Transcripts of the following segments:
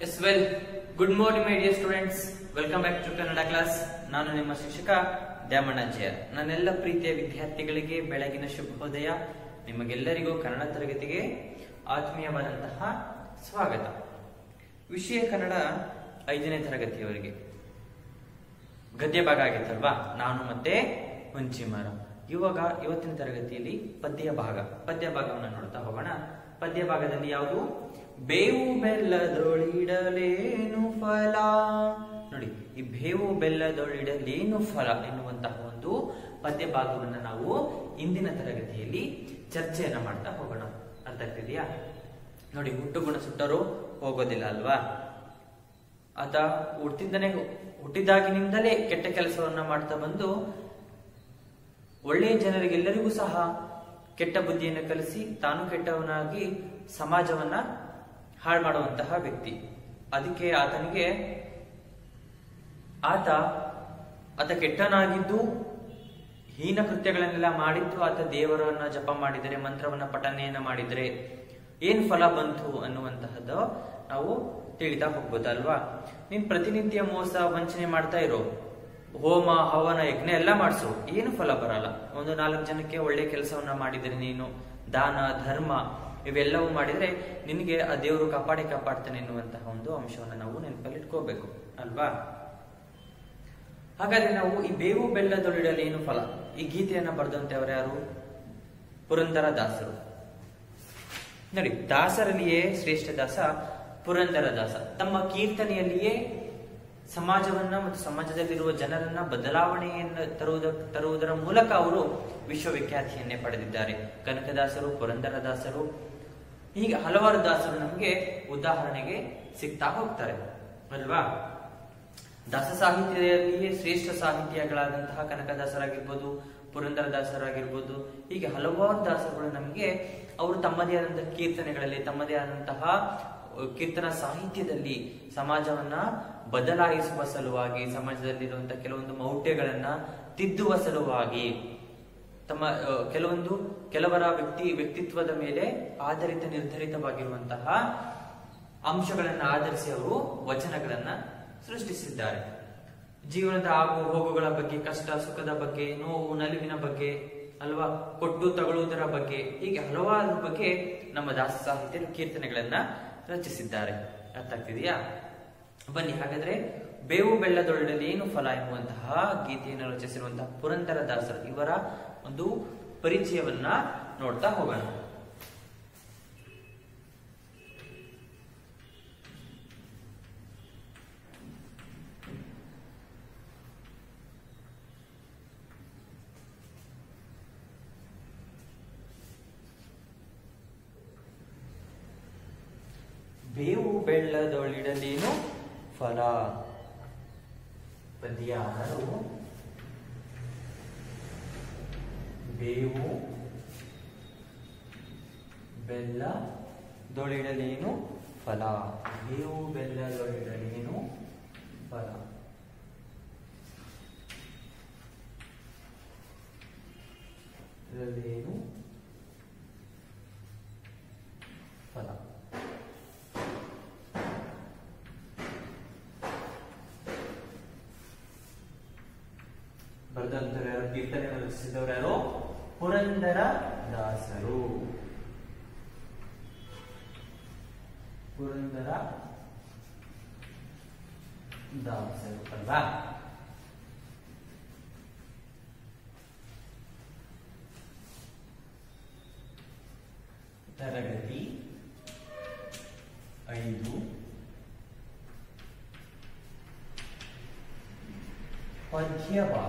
S well good morning my dear students welcome back to Kannada class ನಾನು ನಿಮ್ಮ ಶಿಕ್ಷಕ ದ್ಯಾಮಣ್ಣಜ್ಜಯ ನನ್ನೆಲ್ಲ ಪ್ರೀತಿಯ ವಿದ್ಯಾರ್ಥಿಗಳಿಗೆ ಬೆಳಗಿನ ಶುಭೋದಯ ನಿಮಗೆಲ್ಲರಿಗೂ ಕನ್ನಡ ತರಗತಿಗೆ ಆತ್ಮೀಯವಾದಂತಹ ಸ್ವಾಗತ ವಿಷಯ ಕನ್ನಡ ಐದನೇ ತರಗತಿಯವರಿಗೆ ಗದ್ಯ ಭಾಗ ಆಗಿತ್ತಲ್ವಾ ನಾನು ಮತ್ತೆ ಹುಂಚಿಮರ ಇವಾಗ ಇವತ್ತಿನ ತರಗತಿಯಲ್ಲಿ ಪದ್ಯ ಭಾಗ ಪದ್ಯ ಭಾಗವನ್ನು ನೋಡ್ತಾ ಹೋಗೋಣ ಪದ್ಯ ಭಾಗದಲ್ಲಿ ಯಾವುದು ಬೇವು ಬೆಲ್ಲದೊಳಿಡಲೇನು ಫಲ ನೋಡಿ ಈ ಬೇವು ಬೆಲ್ಲದೊಳಿಡಲೇನು ಫಲ ಎನ್ನುವಂತಹ ಒಂದು ಪದ್ಯ ಭಾಗವನ್ನು ನಾವು ಇಂದಿನ ತರಗತಿಯಲ್ಲಿ ಚರ್ಚೆಯನ್ನ ಮಾಡ್ತಾ ಹೋಗೋಣ ಅರ್ಥ ಆಗ್ತಿದೆಯಾ ನೋಡಿ ಹುಟ್ಟು ಗುಣ ಸುಟ್ಟರು ಹೋಗೋದಿಲ್ಲ ಅಲ್ವಾ ಆತ ಹುಟ್ಟಿದ್ದನೆ ಹುಟ್ಟಿದಾಗಿನಿಂದಲೇ ಕೆಟ್ಟ ಕೆಲಸವನ್ನ ಮಾಡ್ತಾ ಬಂದು ಒಳ್ಳೆಯ ಜನರಿಗೆಲ್ಲರಿಗೂ ಸಹ ಕೆಟ್ಟ ಬುದ್ಧಿಯನ್ನು ಕಲಿಸಿ ತಾನು ಕೆಟ್ಟವನಾಗಿ ಸಮಾಜವನ್ನ ಹಾಳು ಮಾಡುವಂತಹ ವ್ಯಕ್ತಿ ಅದಕ್ಕೆ ಆತನಿಗೆ ಆತ ಆತ ಕೆಟ್ಟನಾಗಿದ್ದು ಹೀನ ಕೃತ್ಯಗಳನ್ನೆಲ್ಲ ಮಾಡಿದ್ದು ಆತ ದೇವರನ್ನ ಜಪ ಮಾಡಿದರೆ ಮಂತ್ರವನ್ನ ಪಠನೆಯನ್ನ ಮಾಡಿದರೆ ಏನ್ ಫಲ ಬಂತು ಅನ್ನುವಂತಹದ್ದು ನಾವು ತಿಳಿತಾ ಹೋಗ್ಬೋದಲ್ವಾ ನೀನ್ ಪ್ರತಿನಿತ್ಯ ಮೋಸ ವಂಚನೆ ಮಾಡ್ತಾ ಇರೋ ಹೋಮ ಹವನ ಯಜ್ಞ ಎಲ್ಲ ಮಾಡಿಸು ಏನು ಫಲ ಬರಲ್ಲ ಒಂದು ನಾಲ್ಕು ಜನಕ್ಕೆ ಒಳ್ಳೆ ಕೆಲಸವನ್ನ ಮಾಡಿದರೆ ನೀನು ದಾನ ಧರ್ಮ ಇವೆಲ್ಲವೂ ಮಾಡಿದ್ರೆ ನಿನಗೆ ಆ ದೇವರು ಕಾಪಾಡಿ ಕಾಪಾಡ್ತಾನೆ ಎನ್ನುವಂತಹ ಒಂದು ಅಂಶವನ್ನ ನಾವು ನೆನಪಲ್ಲಿ ಇಟ್ಕೋಬೇಕು ಅಲ್ವಾ ಹಾಗಾದ್ರೆ ನಾವು ಈ ಬೇವು ಬೆಲ್ಲದೊಳಿಡಲು ಏನು ಫಲ ಈ ಗೀತೆಯನ್ನ ಬರೆದಂತವರು ಯಾರು ಪುರಂದರ ದಾಸರು ನೋಡಿ ದಾಸರಲ್ಲಿಯೇ ಶ್ರೇಷ್ಠ ದಾಸ ಪುರಂದರ ದಾಸ ತಮ್ಮ ಕೀರ್ತನೆಯಲ್ಲಿಯೇ ಸಮಾಜವನ್ನ ಮತ್ತು ಸಮಾಜದಲ್ಲಿರುವ ಜನರನ್ನ ಬದಲಾವಣೆಯನ್ನು ತರುವುದ ತರುವುದರ ಮೂಲಕ ಅವರು ವಿಶ್ವವಿಖ್ಯಾತಿಯನ್ನೇ ಪಡೆದಿದ್ದಾರೆ ಕನಕದಾಸರು ಪುರಂದರದಾಸರು ಹೀಗೆ ಹಲವಾರು ದಾಸರು ನಮಗೆ ಉದಾಹರಣೆಗೆ ಸಿಗ್ತಾ ಹೋಗ್ತಾರೆ ಅಲ್ವಾ ದಾಸ ಸಾಹಿತ್ಯದಲ್ಲಿಯೇ ಶ್ರೇಷ್ಠ ಸಾಹಿತ್ಯಗಳಾದಂತಹ ಕನಕದಾಸರಾಗಿರ್ಬೋದು ಪುರಂದರದಾಸರಾಗಿರ್ಬೋದು ಹೀಗೆ ಹಲವಾರು ದಾಸರುಗಳು ನಮಗೆ ಅವರು ತಮ್ಮದೇ ಆದಂತಹ ಕೀರ್ತನೆಗಳಲ್ಲಿ ತಮ್ಮದೇ ಆದಂತಹ ಕೀರ್ತನ ಸಾಹಿತ್ಯದಲ್ಲಿ ಸಮಾಜವನ್ನ ಬದಲಾಯಿಸುವ ಸಲುವಾಗಿ ಸಮಾಜದಲ್ಲಿರುವಂತಹ ಕೆಲವೊಂದು ಮೌಢ್ಯಗಳನ್ನ ತಿದ್ದುವ ಸಲುವಾಗಿ ತಮ್ಮ ಅಹ್, ಕೆಲವೊಂದು ಕೆಲವರ ವ್ಯಕ್ತಿ ವ್ಯಕ್ತಿತ್ವದ ಮೇಲೆ ಆಧಾರಿತ ನಿರ್ಧರಿತವಾಗಿರುವಂತಹ ಅಂಶಗಳನ್ನ ಆಧರಿಸಿ ಅವರು ವಚನಗಳನ್ನ ಸೃಷ್ಟಿಸಿದ್ದಾರೆ ಜೀವನದ ಆಗು ಹೋಗುಗಳ ಬಗ್ಗೆ ಕಷ್ಟ ಸುಖದ ಬಗ್ಗೆ ನೋವು ನಲಿವಿನ ಬಗ್ಗೆ ಅಲ್ವಾ ಕೊಟ್ಟು ತಗೊಳ್ಳುವುದರ ಬಗ್ಗೆ ಹೀಗೆ ಹಲವಾರು ಬಗ್ಗೆ ನಮ್ಮ ದಾಸ ಸಾಹಿತ್ಯರು ಕೀರ್ತನೆಗಳನ್ನ ರಚಿಸಿದ್ದಾರೆ ಅರ್ಥ ಆಗ್ತಿದೆಯಾ ಬನ್ನಿ ಹಾಗಾದ್ರೆ ಬೇವು ಬೆಳ್ಳದೊಳಡಲ್ಲಿ ಏನು ಫಲ ಎನ್ನುವಂತಹ ಗೀತೆಯನ್ನು ರಚಿಸಿರುವಂತಹ ಪುರಂದರ ದಾಸರು ಇವರ ಒಂದು ಪರಿಚಯವನ್ನ ನೋಡ್ತಾ ಹೋಗೋಣ ಬೇವು ಬೆಳ್ಳದೊಳಿಡಲೇನು ಫಲ ಪದ್ಯಾನರು ಬೇವು ಬೆಲ್ಲದೊಳಿಡಲೇನು ಫಲ ಬೇವು ಬೆಲ್ಲದೊಳಿಡಲೇನು ಫಲ ಇದರಲ್ಲೇನು ಫಲ ಬರೆದಂತವ್ರು ಯಾರು ಕೀರ್ತನೆ ರಚಿಸಿದವರು ಯಾರು ಪುರಂದರ ದಾಸರು ಪುರಂದರ ದಾಸರು ಅಲ್ವಾ ತರಗತಿ ಐದು ಪದ್ಯ ಭಾಗ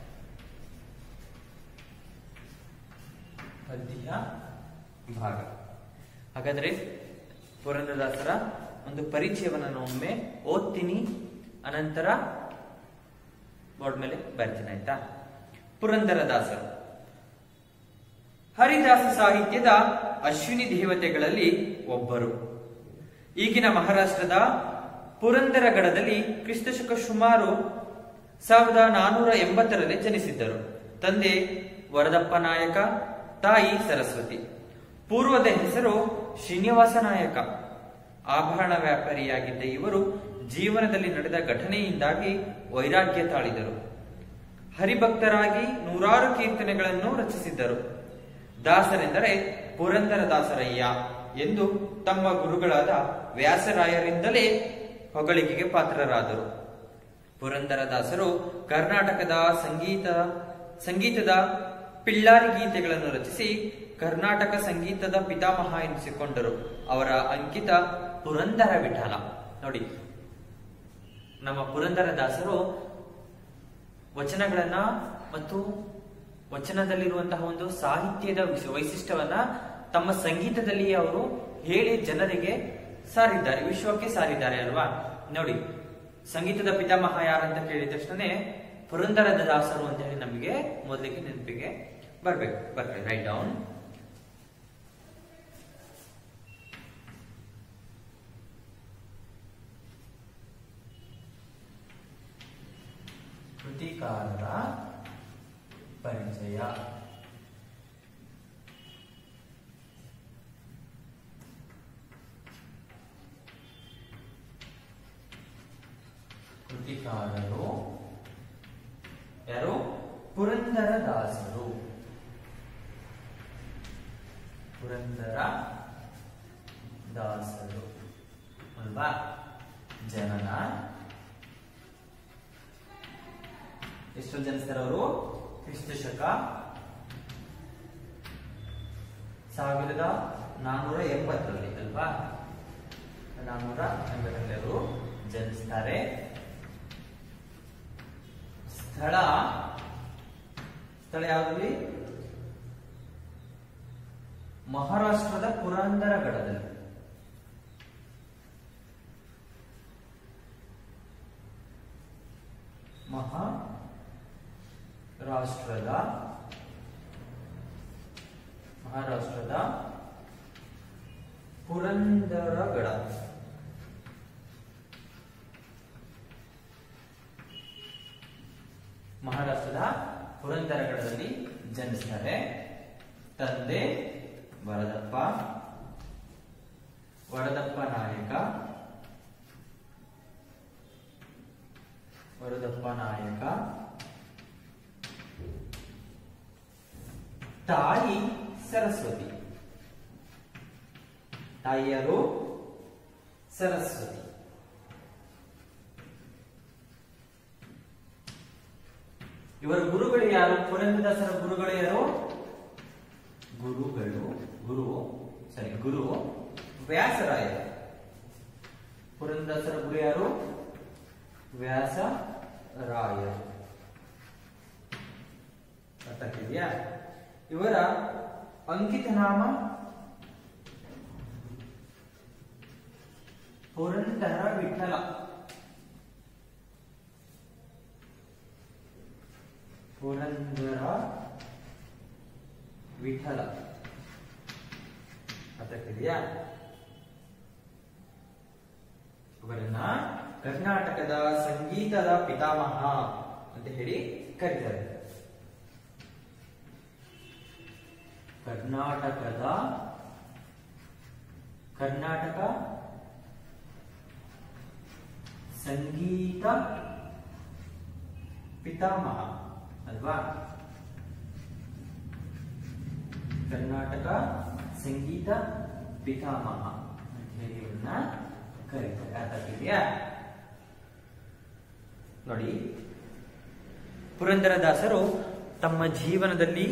ಪದ್ಯ ಭಾಗ ಹಾಗಾದ್ರೆ ಪುರಂದರದಾಸರ ಒಂದು ಪರಿಚಯವನ್ನ ನಾನು ಒಮ್ಮೆ ಓದ್ತೀನಿ ಅನಂತರ ಬೋರ್ಡ್ ಮೇಲೆ ಬರ್ತೀನಿ ಆಯ್ತಾ ಪುರಂದರದಾಸರು ಹರಿದಾಸ ಸಾಹಿತ್ಯದ ಅಶ್ವಿನಿ ದೇವತೆಗಳಲ್ಲಿ ಒಬ್ಬರು ಈಗಿನ ಮಹಾರಾಷ್ಟ್ರದ ಪುರಂದರಗಡದಲ್ಲಿ ಕ್ರಿಸ್ತಶಕ ಸುಮಾರು ಸಾವಿರದ ನಾನೂರ ಎಂಬತ್ತರಲ್ಲಿ ಜನಿಸಿದ್ದರು ತಂದೆ ವರದಪ್ಪ ನಾಯಕ ತಾಯಿ ಸರಸ್ವತಿ ಪೂರ್ವದ ಹೆಸರು ಶ್ರೀನಿವಾಸ ನಾಯಕ ಆಭರಣ ವ್ಯಾಪಾರಿಯಾಗಿದ್ದ ಇವರು ಜೀವನದಲ್ಲಿ ನಡೆದ ಘಟನೆಯಿಂದಾಗಿ ವೈರಾಗ್ಯ ತಾಳಿದರು ಹರಿಭಕ್ತರಾಗಿ ನೂರಾರು ಕೀರ್ತನೆಗಳನ್ನು ರಚಿಸಿದ್ದರು ದಾಸರೆಂದರೆ ಪುರಂದರ ದಾಸರಯ್ಯ ಎಂದು ತಮ್ಮ ಗುರುಗಳಾದ ವ್ಯಾಸರಾಯರಿಂದಲೇ ಹೊಗಳಿಕೆಗೆ ಪಾತ್ರರಾದರು ಪುರಂದರದಾಸರು ಕರ್ನಾಟಕದ ಸಂಗೀತ ಸಂಗೀತದ ಪಿಳ್ಳಾರಿ ಗೀತೆಗಳನ್ನು ರಚಿಸಿ ಕರ್ನಾಟಕ ಸಂಗೀತದ ಪಿತಾಮಹ ಎನಿಸಿಕೊಂಡರು ಅವರ ಅಂಕಿತ ಪುರಂದರ ವಿಠಲ ನೋಡಿ ನಮ್ಮ ಪುರಂದರದಾಸರು ವಚನಗಳನ್ನ ಮತ್ತು ವಚನದಲ್ಲಿರುವಂತಹ ಒಂದು ಸಾಹಿತ್ಯದ ವಿಷ- ವೈಶಿಷ್ಟ್ಯವನ್ನ ತಮ್ಮ ಸಂಗೀತದಲ್ಲಿ ಅವರು ಹೇಳಿ ಜನರಿಗೆ ಸಾರಿದ್ದಾರೆ ವಿಶ್ವಕ್ಕೆ ಸಾರಿದ್ದಾರೆ ಅಲ್ವಾ ನೋಡಿ ಸಂಗೀತದ ಪಿತಾಮಹ ಯಾರಂತ ಕೇಳಿದ ತಕ್ಷಣನೇ ಪುರಂದರದ ದಾಸರು ಅಂತ ಹೇಳಿ ನಮಗೆ ಮೊದಲಿಗೆ ನೆನಪಿಗೆ ಬರ್ಬೇಕು ಬರ್ರಿ ರೈಟ್ ಡೌನ್ ಕೃತಿಕಾರರ ಪರಿಚಯ ಕೃತಿಕಾರರು ಯಾರು ಪುರಂದರ ದಾಸರು ಪುರಂದರ ದಾಸರು ಅಲ್ವಾ ಜನನ ಎಷ್ಟು ಜನಿಸ್ತಾರೆ ಅವರು ಕ್ರಿಸ್ತ ಶಕ ಸಾವಿರದ ನಾನ್ನೂರ ಎಂಬತ್ತರಲ್ಲಿ ಅಲ್ವಾ ನಾನ್ನೂರ ಎಂಬತ್ತರಲ್ಲಿ ಅವರು ಜನಿಸ್ತಾರೆ ಸ್ಥಳ ಸ್ಥಳ ಯಾವ್ದ್ರಲ್ಲಿ ಮಹಾರಾಷ್ಟ್ರದ ಪುರಂದರಗಡದಲ್ಲಿ ಮಹಾ ರಾಷ್ಟ್ರದ ಮಹಾರಾಷ್ಟ್ರದ ಪುರಂದರಗಡ ಮಹಾರಾಷ್ಟ್ರದ ಪುರಂದರಗಡದಲ್ಲಿ ಜನಿಸ್ತಾರೆ ತಂದೆ ವರದಪ್ಪ ವರದಪ್ಪ ನಾಯಕ ವರದಪ್ಪ ನಾಯಕ ತಾಯಿ ಸರಸ್ವತಿ ತಾಯಿಯರು ಸರಸ್ವತಿ ಇವರ ಗುರುಗಳು ಯಾರು ಪುರಂದರದಾಸರ ಗುರುಗಳು ಯಾರು ಗುರುಗಳು ಗುರು ಸರಿ ಗುರು ವ್ಯಾಸರಾಯ ಪುರಂದರದಾಸರ ಗುರು ಯಾರು ವ್ಯಾಸರಾಯ ಅರ್ಥ ಆಗ್ತಿದ್ಯಾ ಇವರ ಅಂಕಿತ ನಾಮ ಪುರಂದರ ವಿಠಲ ಪುರಂದರ ವಿಠಲ ಅರ್ಥಕ್ಕಿದೆಯಾ ಇವರನ್ನ ಕರ್ನಾಟಕದ ಸಂಗೀತದ ಪಿತಾಮಹ ಅಂತ ಹೇಳಿ ಕರೀತಾರೆ ಕರ್ನಾಟಕದ ಕರ್ನಾಟಕ ಸಂಗೀತ ಪಿತಾಮಹ ಅಲ್ವಾ ಕರ್ನಾಟಕ ಸಂಗೀತ ಪಿತಾಮಹ ಅಂತ ಹೇಳಿ ಇವ್ರನ್ನ ಕರೀತಾರೆ ಅರ್ಥ ಆಗ್ತಿದ್ಯಾ ನೋಡಿ ಪುರಂದರದಾಸರು ತಮ್ಮ ಜೀವನದಲ್ಲಿ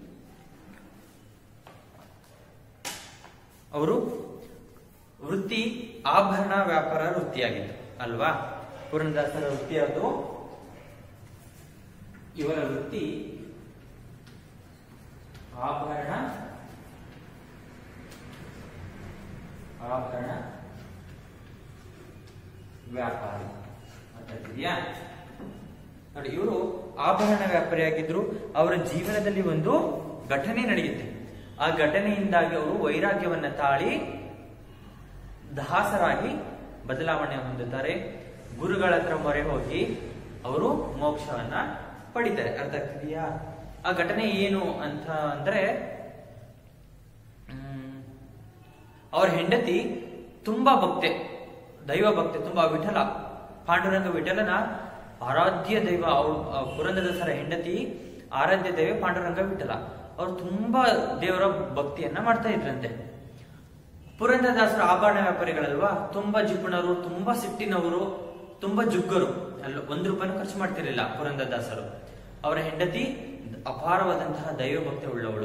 ಅವರು ವೃತ್ತಿ ಆಭರಣ ವ್ಯಾಪಾರ ವೃತ್ತಿಯಾಗಿತ್ತು ಅಲ್ವಾ ಪುರಂದರದಾಸರ ವೃತ್ತಿ ಯಾವುದು ಇವರ ವೃತ್ತಿ ಆಭರಣ ಆಭರಣ ವ್ಯಾಪಾರಿ ಅರ್ಥಾಗ್ತಿದ್ಯಾ ನೋಡಿ ಇವರು ಆಭರಣ ವ್ಯಾಪಾರಿಯಾಗಿದ್ರು ಅವರ ಜೀವನದಲ್ಲಿ ಒಂದು ಘಟನೆ ನಡೆಯುತ್ತೆ ಆ ಘಟನೆಯಿಂದಾಗಿ ಅವರು ವೈರಾಗ್ಯವನ್ನ ತಾಳಿ ದಾಸರಾಗಿ ಬದಲಾವಣೆ ಹೊಂದುತ್ತಾರೆ ಗುರುಗಳ ಹತ್ರ ಮೊರೆ ಹೋಗಿ ಅವರು ಮೋಕ್ಷವನ್ನ ಪಡಿತಾರೆ ಅರ್ಥ ಆಗ್ತಿದೆಯಾ ಆ ಘಟನೆ ಏನು ಅಂತ ಅಂದ್ರೆ ಹ್ಮ್, ಅವ್ರ ಹೆಂಡತಿ ತುಂಬಾ ಭಕ್ತೆ ದೈವ ಭಕ್ತೆ ತುಂಬಾ ವಿಠಲ ಪಾಂಡುರಂಗ ವಿಠಲನ ಆರಾಧ್ಯ ದೈವ ಅವ್ರು ಪುರಂದರದಾಸರ ಹೆಂಡತಿ ಆರಾಧ್ಯ ದೈವ ಪಾಂಡುರಂಗ ವಿಠಲ ಅವ್ರು ತುಂಬಾ ದೇವರ ಭಕ್ತಿಯನ್ನ ಮಾಡ್ತಾ ಇದ್ರಂತೆ ಪುರಂದರದಾಸರ ಆಭರಣ ವ್ಯಾಪಾರಿಗಳಲ್ವಾ ತುಂಬಾ ಜಿಪುಣರು ತುಂಬಾ ಸಿಟ್ಟಿನವರು ತುಂಬಾ ಜುಗ್ಗರು ಅಲ್ಲ ಒಂದು ರೂಪಾಯಿನೂ ಖರ್ಚು ಮಾಡ್ತಿರ್ಲಿಲ್ಲ ಪುರಂದರದಾಸರು ಅವರ ಹೆಂಡತಿ ಅಪಾರವಾದಂತಹ ದೈವ ಭಕ್ತಿ ಉಳ್ಳವಳು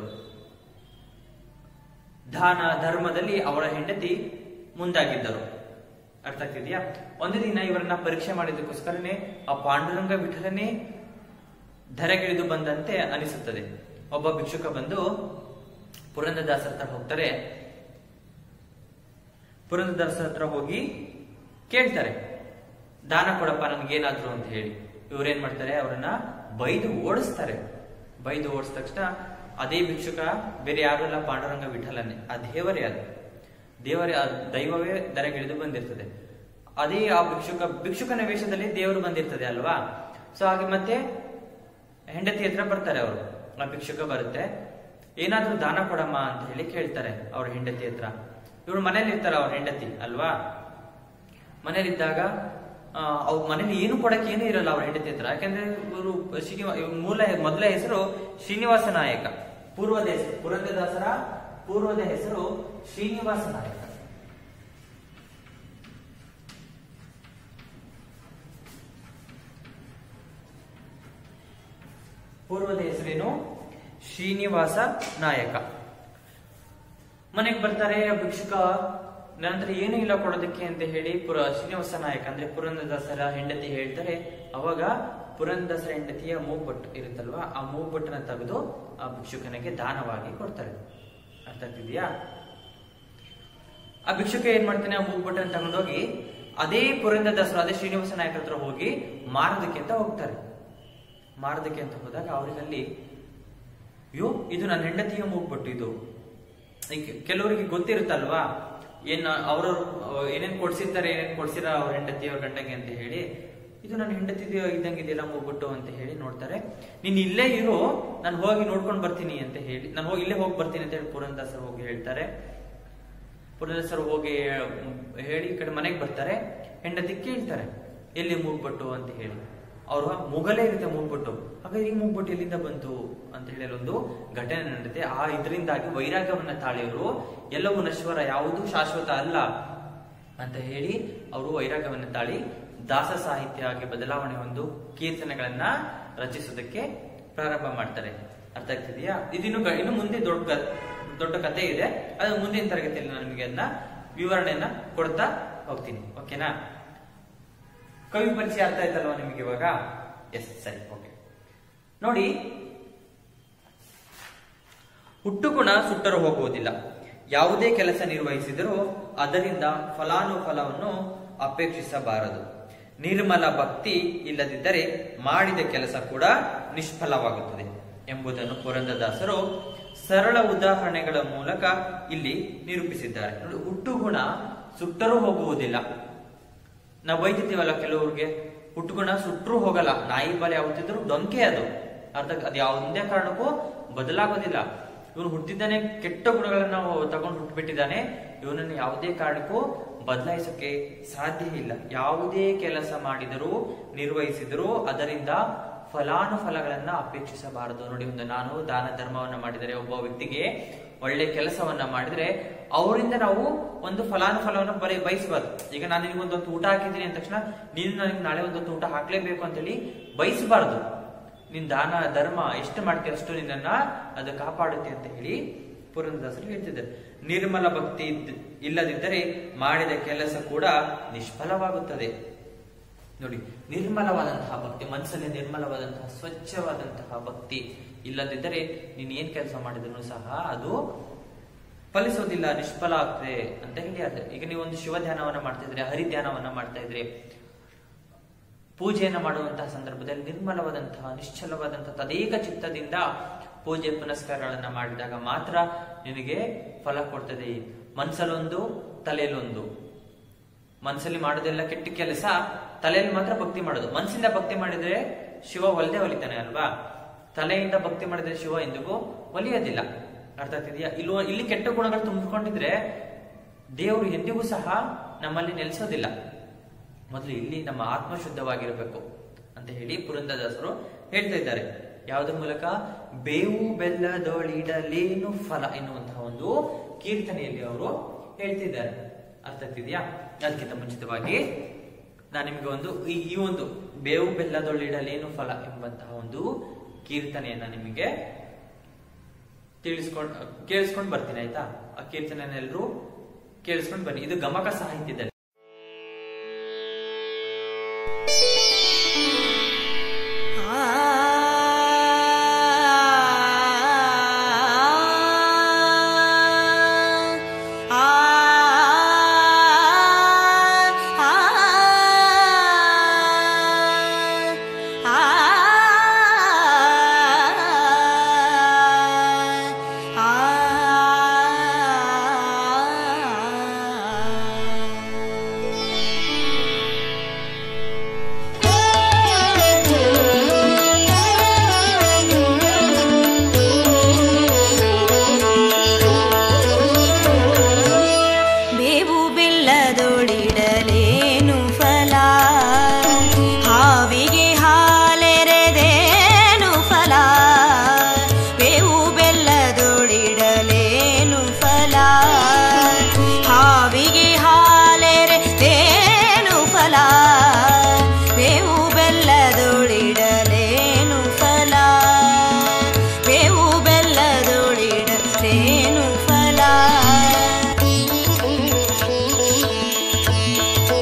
ದಾನ ಧರ್ಮದಲ್ಲಿ ಅವಳ ಹೆಂಡತಿ ಮುಂದಾಗಿದ್ದರು ಅರ್ಥ ಆಗ್ತಿದ್ಯಾ ಒಂದು ದಿನ ಇವರನ್ನ ಪರೀಕ್ಷೆ ಮಾಡಿದ್ದಕ್ಕೋಸ್ಕರನೇ ಆ ಪಾಂಡುರಂಗ ವಿಠಲನೇ ಧರೆಗಿಳಿದು ಬಂದಂತೆ ಅನಿಸುತ್ತದೆ ಒಬ್ಬ ಭಿಕ್ಷುಕ ಬಂದು ಪುರಂದರದಾಸರ ಹತ್ರ ಹೋಗ್ತಾರೆ ಪುರಂದರದಾಸರ ಹತ್ರ ಹೋಗಿ ಕೇಳ್ತಾರೆ ದಾನ ಕೊಡಪ್ಪ ನನ್ಗೇನಾದ್ರು ಅಂತ ಹೇಳಿ ಇವ್ರೇನ್ ಮಾಡ್ತಾರೆ ಅವರನ್ನ ಬೈದು ಓಡಿಸ್ತಾರೆ ಬೈದು ಓಡಿಸಿದ ತಕ್ಷಣ ಅದೇ ಭಿಕ್ಷುಕ ಬೇರೆ ಯಾರು ಅಲ್ಲ ಪಾಂಡುರಂಗ ವಿಠಲನೇ ಆ ದೇವರೇ ಅದು ದೇವರೇ ಆ ದೈವವೇ ದರಗಿಳಿದು ಬಂದಿರ್ತದೆ ಅದೇ ಆ ಭಿಕ್ಷುಕ ಭಿಕ್ಷುಕನ ವೇಷದಲ್ಲಿ ದೇವರು ಬಂದಿರ್ತದೆ ಅಲ್ವಾ ಸೊ ಹಾಗೆ ಮತ್ತೆ ಹೆಂಡತಿ ಹತ್ರ ಬರ್ತಾರೆ ಅವರು ಆ ಭಿಕ್ಷುಕ ಬರುತ್ತೆ ಏನಾದ್ರೂ ದಾನ ಕೊಡಮ್ಮ ಅಂತ ಹೇಳಿ ಕೇಳ್ತಾರೆ ಅವ್ರ ಹೆಂಡತಿ ಹತ್ರ ಇವ್ರು ಮನೇಲಿ ಇರ್ತಾರ ಅವ್ರ ಹೆಂಡತಿ ಅಲ್ವಾ ಮನೇಲಿದ್ದಾಗ ಅವ್ರ ಮನೇಲಿ ಏನು ಕೊಡಕ್ಕೆ ಏನೂ ಇರಲ್ಲ ಅವ್ರ ಹೆಂಡತಿ ಹತ್ರ ಯಾಕಂದ್ರೆ ಇವರು ಶ್ರೀನಿವಾ ಇವ್ರ ಮೂಲ ಮೊದಲ ಹೆಸರು ಶ್ರೀನಿವಾಸ ನಾಯಕ ಪೂರ್ವದ ಹೆಸರು ಪುರಂದರದಾಸರ ಪೂರ್ವದ ಹೆಸರು ಶ್ರೀನಿವಾಸ ನಾಯಕ ಪೂರ್ವದ ಹೆಸರೇನು ಶ್ರೀನಿವಾಸ ನಾಯಕ ಮನೆಗೆ ಬರ್ತಾರೆ ಆ ಭಿಕ್ಷುಕ ನಂತರ ಏನೂ ಇಲ್ಲ ಕೊಡೋದಕ್ಕೆ ಅಂತ ಹೇಳಿ ಪುರ ಶ್ರೀನಿವಾಸ ನಾಯಕ ಅಂದ್ರೆ ಪುರಂದರದಾಸರ ಹೆಂಡತಿ ಹೇಳ್ತಾರೆ ಅವಾಗ ಪುರಂದರದಾಸರ ಹೆಂಡತಿಯ ಮೂಗ್ಬಟ್ಟು ಇರುತ್ತಲ್ವಾ ಆ ಮೂಗ್ಬಟ್ಟನ್ನ ತೆಗೆದು ಆ ಭಿಕ್ಷುಕನಿಗೆ ದಾನವಾಗಿ ಕೊಡ್ತಾರೆ ಅರ್ಥ ಆಗ್ತಿದ್ಯಾ ಆ ಭಿಕ್ಷುಕ ಏನ್ ಮಾಡ್ತಾನೆ ಆ ಮೂಗ್ಬಟ್ಟನ್ನ ತಗೊಂಡೋಗಿ ಅದೇ ಪುರಂದರದಾಸರು ಅದೇ ಶ್ರೀನಿವಾಸ ನಾಯಕ ಹತ್ರ ಹೋಗಿ ಮಾರೋದಕ್ಕೆ ಅಂತ ಹೋಗ್ತಾರೆ ಮಾರೋದಕ್ಕೆ ಅಂತ ಹೋದಾಗ ಅವರಿಗಲ್ಲಿ ಅಯ್ಯೋ ಇದು ನನ್ನ ಹೆಂಡತಿಯ ಮೂಗ್ಬಟ್ಟು ಇದು ಈಗ ಕೆಲವರಿಗೆ ಗೊತ್ತಿರುತ್ತಲ್ವಾ ಏನ್ ಅವ್ರವ್ರು ಏನೇನ್ ಕೊಡ್ಸಿರ್ತಾರೆ ಏನೇನ್ ಕೊಡ್ಸಿರ ಅವ್ರ ಹೆಂಡತಿ ಅವ್ರ ಗಂಡಗೆ ಅಂತ ಹೇಳಿ ಇದು ನನ್ನ ಹೆಂಡತಿ ಇದ್ದಂಗಿದೆಯಲ್ಲ ಮೂಗ್ಬಿಟ್ಟು ಅಂತ ಹೇಳಿ ನೋಡ್ತಾರೆ ನೀನ್ ಇಲ್ಲೇ ಇರು ನಾನು ಹೋಗಿ ನೋಡ್ಕೊಂಡ್ ಬರ್ತೀನಿ ಅಂತ ಹೇಳಿ ನಾನು ಹೋಗಿ ಇಲ್ಲೇ ಹೋಗಿ ಬರ್ತೀನಿ ಅಂತ ಹೇಳಿ ಪುರಂದಾಸರು ಹೋಗಿ ಹೇಳ್ತಾರೆ ಪುರಂದಾಸರು ಹೋಗಿ ಹೇಳಿ ಈ ಕಡೆ ಮನೆಗೆ ಬರ್ತಾರೆ ಹೆಂಡತಿ ಕೇಳ್ತಾರೆ ಎಲ್ಲಿ ಮೂಗ್ಬಟ್ಟು ಅಂತ ಹೇಳಿ ಅವ್ರ ಮುಗಲೇ ಇರುತ್ತೆ ಮೂಗ್ಬಿಟ್ಟು ಹಾಗಾದ್ರೆ ಈ ಮೂಗ್ಬಿಟ್ಟು ಎಲ್ಲಿಂದ ಬಂತು ಅಂತ ಹೇಳಿ ಒಂದು ಘಟನೆ ನಡೆಯುತ್ತೆ ಆ ಇದರಿಂದಾಗಿ ವೈರಾಗ್ಯವನ್ನ ತಾಳಿಯವರು ಎಲ್ಲವೂ ನಶ್ವರ ಯಾವುದು ಶಾಶ್ವತ ಅಲ್ಲ ಅಂತ ಹೇಳಿ ಅವರು ವೈರಾಗ್ಯವನ್ನ ತಾಳಿ ದಾಸ ಸಾಹಿತ್ಯ ಆಗಿ ಬದಲಾವಣೆ ಹೊಂದು ಕೀರ್ತನೆಗಳನ್ನ ರಚಿಸೋದಕ್ಕೆ ಪ್ರಾರಂಭ ಮಾಡ್ತಾರೆ ಅರ್ಥ ಆಗ್ತಿದೆಯಾ ಇದಿನ್ನು ಗ- ಇನ್ನು ಮುಂದೆ ದೊಡ್ಡ ಗ- ದೊಡ್ಡ ಕಥೆ ಇದೆ ಅದು ಮುಂದಿನ ತರಗತಿಯಲ್ಲಿ ನಾನು ನಿಮಗೆ ಅದನ್ನ ವಿವರಣೆಯನ್ನ ಕೊಡ್ತಾ ಹೋಗ್ತೀನಿ ಓಕೆನಾ ಕವಿ ಪರಿಚಯ ಅರ್ಥ ಆಯ್ತಲ್ವಾ ನಿಮಗೆ ಇವಾಗ ಎಸ್ ಸರಿ ಓಕೆ ನೋಡಿ ಹುಟ್ಟುಗುಣ ಸುಟ್ಟರು ಹೋಗುವುದಿಲ್ಲ ಯಾವುದೇ ಕೆಲಸ ನಿರ್ವಹಿಸಿದರೂ ಅದರಿಂದ ಫಲಾನುಫಲವನ್ನು ಅಪೇಕ್ಷಿಸಬಾರದು ನಿರ್ಮಲ ಭಕ್ತಿ ಇಲ್ಲದಿದ್ದರೆ ಮಾಡಿದ ಕೆಲಸ ಕೂಡ ನಿಷ್ಫಲವಾಗುತ್ತದೆ ಎಂಬುದನ್ನು ಪುರಂದರದಾಸರು ಸರಳ ಉದಾಹರಣೆಗಳ ಮೂಲಕ ಇಲ್ಲಿ ನಿರೂಪಿಸಿದ್ದಾರೆ ನೋಡಿ ಹುಟ್ಟುಗುಣ ಸುಟ್ಟರೂ ಹೋಗುವುದಿಲ್ಲ ನಾವು ಬೈತಿರ್ತೀವಲ್ಲ ಕೆಲವ್ರಿಗೆ ಹುಟ್ಟುಗುಣ ಸುಟ್ಟರೂ ಹೋಗಲ್ಲ ನಾಯಿ ಬಲೆ ಯಾವತ್ತಿದ್ರು ಡೊಂಕೆ ಅದು ಅರ್ಥ ಅದು ಯಾವುದೇ ಕಾರಣಕ್ಕೂ ಬದಲಾಗೋದಿಲ್ಲ ಇವನು ಹುಟ್ಟಿದ್ದಾನೆ ಕೆಟ್ಟ ಗುಣಗಳನ್ನ ತಗೊಂಡು ಹುಟ್ಟುಬಿಟ್ಟಿದ್ದಾನೆ ಇವನನ್ನು ಯಾವುದೇ ಕಾರಣಕ್ಕೂ ಬದಲಾಯಿಸಕ್ಕೆ ಸಾಧ್ಯ ಇಲ್ಲ ಯಾವುದೇ ಕೆಲಸ ಮಾಡಿದರೂ ನಿರ್ವಹಿಸಿದರೂ ಅದರಿಂದ ಫಲಾನುಫಲಗಳನ್ನ ಅಪೇಕ್ಷಿಸಬಾರದು ನೋಡಿ ಒಂದು ನಾನು ದಾನ ಧರ್ಮವನ್ನ ಮಾಡಿದರೆ ಒಬ್ಬ ವ್ಯಕ್ತಿಗೆ ಒಳ್ಳೆ ಕೆಲಸವನ್ನ ಮಾಡಿದ್ರೆ ಅವರಿಂದ ನಾವು ಒಂದು ಫಲಾನುಫಲವನ್ನು ಬರೀ ಬಯಸಬಾರ್ದು ಈಗ ನಾನು ನಿನಗೊಂದು ಹೊತ್ತು ಊಟ ಹಾಕಿದ್ದೀನಿ ಅಂದ ತಕ್ಷಣ ನೀನು ನನಗೆ ನಾಳೆ ಒಂದು ಹೊತ್ತು ಊಟ ಹಾಕ್ಲೇಬೇಕು ಅಂತೇಳಿ ಬಯಸಬಾರ್ದು ನಿನ್ ದಾನ ಧರ್ಮ ಎಷ್ಟು ಮಾಡ್ತೀಯ ಅಷ್ಟು ನಿನ್ನನ್ನ ಅದು ಕಾಪಾಡುತ್ತೆ ಅಂತ ಹೇಳಿ ಪುರಂದರದಾಸರು ಹೇಳ್ತಿದ್ದಾರೆ ನಿರ್ಮಲ ಭಕ್ತಿ ಇದ್ದ- ಇಲ್ಲದಿದ್ದರೆ ಮಾಡಿದ ಕೆಲಸ ಕೂಡ ನಿಷ್ಫಲವಾಗುತ್ತದೆ ನೋಡಿ ನಿರ್ಮಲವಾದಂತಹ ಭಕ್ತಿ ಮನಸ್ಸಲ್ಲಿ ನಿರ್ಮಲವಾದಂತಹ ಸ್ವಚ್ಛವಾದಂತಹ ಭಕ್ತಿ ಇಲ್ಲದಿದ್ದರೆ ನೀನ್ ಏನ್ ಕೆಲಸ ಮಾಡಿದ್ರು ಸಹ ಅದು ಫಲಿಸೋದಿಲ್ಲ ನಿಷ್ಫಲ ಆಗ್ತದೆ ಅಂತ ಹೇಳಿ ಅರ್ಥ ಈಗ ನೀವು ಒಂದು ಶಿವ ಧ್ಯಾನವನ್ನ ಮಾಡ್ತಾ ಇದ್ರೆ ಹರಿ ಧ್ಯಾನವನ್ನ ಮಾಡ್ತಾ ಇದ್ರೆ ಪೂಜೆಯನ್ನ ಮಾಡುವಂತಹ ಸಂದರ್ಭದಲ್ಲಿ ನಿರ್ಮಲವಾದಂತಹ ನಿಶ್ಚಲವಾದಂತಹ ತದೇಕ ಚಿತ್ತದಿಂದ ಪೂಜೆ ಪುನಸ್ಕಾರಗಳನ್ನ ಮಾಡಿದಾಗ ಮಾತ್ರ ನಿನಗೆ ಫಲ ಕೊಡ್ತದೆ ಮನ್ಸಲ್ಲೊಂದು ತಲೆಯಲ್ಲೊಂದು ಮನ್ಸಲ್ಲಿ ಮಾಡೋದೆಲ್ಲ ಕೆಟ್ಟ ಕೆಲಸ ತಲೆಯಲ್ಲಿ ಮಾತ್ರ ಭಕ್ತಿ ಮಾಡೋದು ಮನಸ್ಸಿಂದ ಭಕ್ತಿ ಮಾಡಿದ್ರೆ ಶಿವ ಒಲ್ದೆ ಒಲಿತಾನೆ ಅಲ್ವಾ ತಲೆಯಿಂದ ಭಕ್ತಿ ಮಾಡಿದ್ರೆ ಶಿವ ಎಂದಿಗೂ ಒಲಿಯೋದಿಲ್ಲ ಅರ್ಥ ಆಗ್ತಿದ್ಯಾ ಇಲ್ಲಿ ಇಲ್ಲಿ ಕೆಟ್ಟ ಗುಣಗಳು ತುಂಬಿಕೊಂಡಿದ್ರೆ ದೇವರು ಎಂದಿಗೂ ಸಹ ನಮ್ಮಲ್ಲಿ ನೆಲೆಸೋದಿಲ್ಲ ಮೊದಲು ಇಲ್ಲಿ ನಮ್ಮ ಆತ್ಮ ಶುದ್ಧವಾಗಿರಬೇಕು ಅಂತ ಹೇಳಿ ಪುರಂದರದಾಸರು ಹೇಳ್ತಾ ಇದ್ದಾರೆ ಯಾವುದ್ರ ಮೂಲಕ ಬೇವು ಬೆಲ್ಲದೊಳಿಡಲೇನು ಫಲ ಎನ್ನುವಂತಹ ಒಂದು ಕೀರ್ತನೆಯಲ್ಲಿ ಅವರು ಹೇಳ್ತಿದ್ದಾರೆ ಅರ್ಥ ಆಗ್ತಿದ್ಯಾ ಅದಕ್ಕಿಂತ ಮುಂಚಿತವಾಗಿ ನಾನು ನಿಮಗೆ ಒಂದು ಈ ಈ ಒಂದು ಬೇವು ಬೆಲ್ಲದೊಳಿಡಲೇನು ಫಲ ಎಂಬಂತಹ ಒಂದು ಕೀರ್ತನೆಯನ್ನ ನಿಮಗೆ ತಿಳಿಸ್ಕೊಂಡು ಕೇಳಿಸ್ಕೊಂಡು ಬರ್ತೀನಿ ಆಯ್ತಾ ಆ ಕೀರ್ತನೆಯನ್ನೆಲ್ಲರೂ ಕೇಳಿಸ್ಕೊಂಡು ಬನ್ನಿ ಇದು ಗಮಕ ಸಾಹಿತ್ಯದಲ್ಲಿ ಬೇವು ಬೆಲ್ಲದೊಳಿಡಲೇನು ಫಲ ಹಾವಿಗೆ ಹಾಲೆರೆದೇನು ಫಲ ಬೇವು ಬೆಲ್ಲದೊಳಿಡಲೇನು ಫಲ ಹಾವಿಗೆ ಹಾಲೆರೆದೇನು ಫಲ ಬೇವು ಬೆಲ್ಲದೊಳಿಡಲೇನು ಫಲ ಬೇವು ಬೆಲ್ಲದೊಳಿಡಲೇನು ಫಲ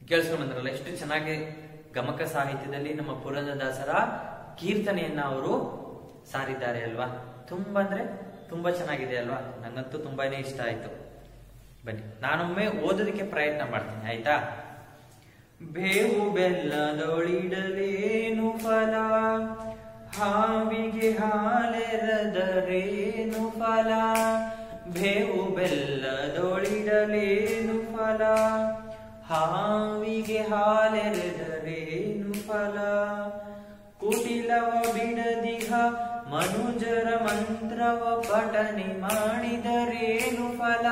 ಕೇಳಿಸ್ಕೊಂಡ್ ಬಂದ್ರಲ್ಲ ಎಷ್ಟು ಚೆನ್ನಾಗಿ ಗಮಕ ಸಾಹಿತ್ಯದಲ್ಲಿ ನಮ್ಮ ಪುರಂದರದಾಸರ ಕೀರ್ತನೆಯನ್ನ ಅವರು ಸಾರಿದ್ದಾರೆ ಅಲ್ವಾ ತುಂಬಾ ಅಂದ್ರೆ ತುಂಬಾ ಚೆನ್ನಾಗಿದೆ ಅಲ್ವಾ ನಂಗಂತೂ ತುಂಬಾನೇ ಇಷ್ಟ ಆಯ್ತು ಬನ್ನಿ ನಾನೊಮ್ಮೆ ಓದೋದಕ್ಕೆ ಪ್ರಯತ್ನ ಮಾಡ್ತೀನಿ ಆಯ್ತಾ ಬೇವು ಬೆಲ್ಲದೊಳಿಡಲೇನು ಫಲ ಹಾವಿಗೆ ಹಾಲೆರದರೇನು ಫಲ ಬೇವು ಬೆಲ್ಲದೊಳಿಡಲೇನು ಫಲ ಹಾವಿಗೆ ಹಾಲೆರೆದರೇನು ಫಲ ಕುಟಿಲವ ಬಿಡದಿಹ ಮನುಜರ ಮಂತ್ರವ ಪಠನೆ ಮಾಡಿದರೇನು ಫಲ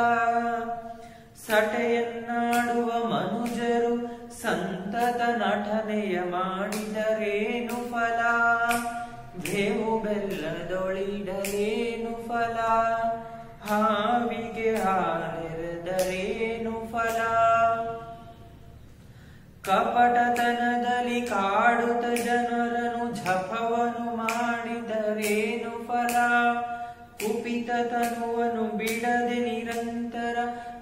ಸಟೆಯನ್ನಾಡುವ ಮನುಜರು ಸಂತತ ನಟನೆಯ ಮಾಡಿದರೇನು ಫಲ ಬೇವು ಬೆಲ್ಲದೊಳಿಡಲೇನು ಫಲ ಹಾವಿಗೆ ಹಾಲೆರೆದರೇನು ಫಲ ಕಪಟತನದಲ್ಲಿ ಕಾಡುತ್ತ ಜನರನ್ನು ಜಪವನ್ನು ಮಾಡಿದರೇನು ಫಲ ಕುಪಿತ ತನುವನ್ನು ಬಿಡದೆ ನಿರಂತರ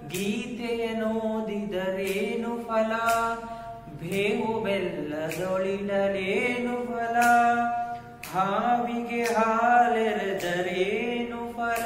ಗೀತೆಯನ್ನೋದಿದರೇನು ಫಲ ಬೇವು ಬೆಲ್ಲದೊಳಿಡಲೇನು ಫಲ ಹಾವಿಗೆ ಹಾಲೆರೆದರೇನು ಫಲ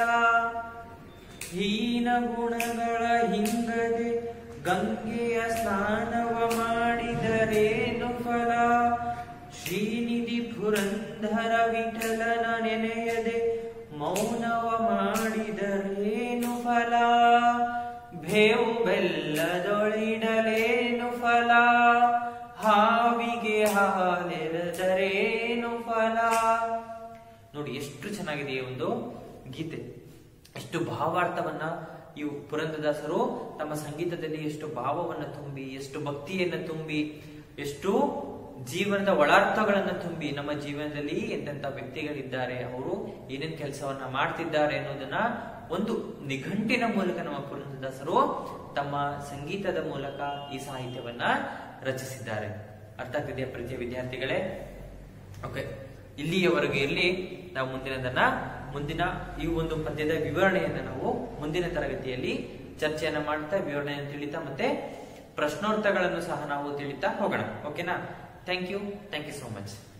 ಹೀನ ಗುಣಗಳ ಹಿಂಗದೆ ಗಂಗೆಯ ಸ್ನಾನವ ಮಾಡಿದರೇನು ಫಲ ಶ್ರೀನಿಧಿ ಪುರಂದರ ವಿಠಲನ ನೆನೆಯದೆ ಮೌನವ ಮಾಡಿದರೇನು ಫಲ ಬೇವು ಬೆಲ್ಲದೊಳಿಡಲೇನು ಫಲ ಹಾವಿಗೆ ಹಾಲೆರದರೇನು ಫಲ ನೋಡಿ ಎಷ್ಟು ಚೆನ್ನಾಗಿದೆ ಈ ಒಂದು ಗೀತೆ ಎಷ್ಟು ಭಾವಾರ್ಥವನ್ನ ಇವು ಪುರಂದರದಾಸರು ತಮ್ಮ ಸಂಗೀತದಲ್ಲಿ ಎಷ್ಟು ಭಾವವನ್ನ ತುಂಬಿ ಎಷ್ಟು ಭಕ್ತಿಯನ್ನ ತುಂಬಿ ಎಷ್ಟು ಜೀವನದ ಒಳಾರ್ಥಗಳನ್ನ ತುಂಬಿ ನಮ್ಮ ಜೀವನದಲ್ಲಿ ಎಂತೆಂತ ವ್ಯಕ್ತಿಗಳಿದ್ದಾರೆ ಅವರು ಏನೇನ್ ಕೆಲಸವನ್ನ ಮಾಡ್ತಿದ್ದಾರೆ ಅನ್ನೋದನ್ನ ಒಂದು ನಿಘಂಟಿನ ಮೂಲಕ ನಮ್ಮ ಪುರಂದರದಾಸರು ತಮ್ಮ ಸಂಗೀತದ ಮೂಲಕ ಈ ಸಾಹಿತ್ಯವನ್ನ ರಚಿಸಿದ್ದಾರೆ ಅರ್ಥ ಆಗ್ತಿದೆಯಾ ಪ್ರೀತಿಯ ವಿದ್ಯಾರ್ಥಿಗಳೇ ಓಕೆ ಇಲ್ಲಿಯವರೆಗೆ ಇರಲಿ ನಾವು ಮುಂದಿನದನ್ನ ಮುಂದಿನ ಈ ಒಂದು ಪದ್ಯದ ವಿವರಣೆಯನ್ನ ನಾವು ಮುಂದಿನ ತರಗತಿಯಲ್ಲಿ ಚರ್ಚೆಯನ್ನ ಮಾಡ್ತಾ ವಿವರಣೆಯನ್ನು ತಿಳಿತಾ ಮತ್ತೆ ಪ್ರಶ್ನೋತ್ತರಗಳನ್ನು ಸಹ ನಾವು ತಿಳಿತಾ ಹೋಗೋಣ ಓಕೆನಾ thank you thank you so much